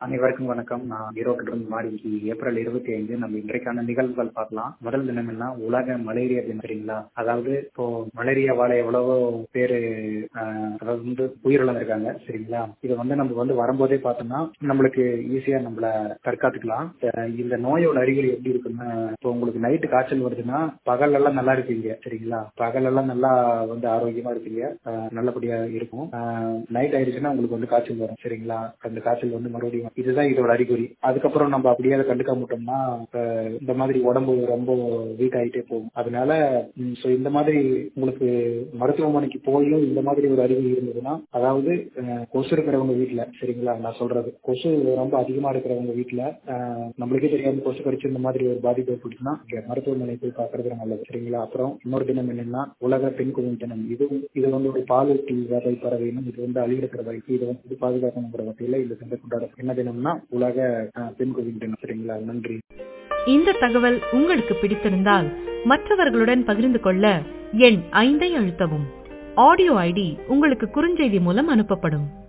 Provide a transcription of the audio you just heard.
அனைவருக்கும் வணக்கம் நான் ஈரோட்டிலிருந்து மாறி ஏப்ரல் இருபத்தி ஐந்து நம்ம இன்றைக்கான நிகழ்வுகள் பார்க்கலாம் முதல் தினம் என்ன உலக மலேரியா தினம் சரிங்களா அதாவது இப்போ மலேரியாவால எவ்வளவோ பேரு ஆஹ், அதாவது வந்து உயிரிழந்திருக்காங்க சரிங்களா இது வந்து நம்ம வந்து வரும்போதே பார்த்தோம்னா நம்மளுக்கு ஈஸியா நம்மள தற்காத்துக்கலாம் அஹ், இந்த நோயோட அறிகுறி எப்படி இருக்குன்னா இப்போ உங்களுக்கு நைட்டு காய்ச்சல் வருதுன்னா பகல் எல்லாம் நல்லா இருப்பீங்க சரிங்களா பகல் எல்லாம் நல்லா வந்து ஆரோக்கியமா இருப்பீங்க ஆஹ், நல்லபடியா இருக்கும் நைட் ஆயிடுச்சுன்னா உங்களுக்கு வந்து காய்ச்சல் வரும் சரிங்களா அந்த காய்ச்சல் வந்து மறுபடியும் இதுதான் இதோட அறிகுறி அதுக்கப்புறம் நம்ம அப்படியே அதை கண்டுக்காம விட்டோம்னா அஹ், இந்த மாதிரி உடம்பு ரொம்ப வீக் ஆயிட்டே போகும் அதனால ஸோ இந்த மாதிரி உங்களுக்கு மருத்துவமனைக்கு போயும் இந்த மாதிரி ஒரு அறிகுறி இருந்ததுன்னா அதாவது அஹ், கொசு இருக்கிறவங்க வீட்டுல சரிங்களா நான் சொல்றது கொசு ரொம்ப அதிகமா இருக்கிறவங்க வீட்டுல அஹ், நம்மளுக்கே தெரியாம கொசு கடிச்சு இந்த மாதிரி ஒரு பாதிப்பு ஏற்பட்டுச்சுன்னா இங்க மருத்துவமனை போய் பார்க்கறது நல்லது சரிங்களா அப்புறம் இன்னொரு தினம் என்னன்னா உலக பெண் குழந்தை தினம் இது இது வந்து ஒரு பாலூட்டி வகை பறவைனும் இது வந்து அழிகிற வகை இது வந்து பாதுகாக்கணுங்கிற வகையில இந்த தினம் கொண்டாடும் என்ன தினம்னா உலக அஹ், பெண் குழந்தை தினம் சரிங்களா நன்றி இந்த தகவல் உங்களுக்கு பிடித்திருந்தால் மற்றவர்களுடன் பகிர்ந்து கொள்ள எண் ஐந்தை அழுத்தவும் ஆடியோ ஐடி உங்களுக்கு குறுஞ்செய்தி மூலம் அனுப்பப்படும்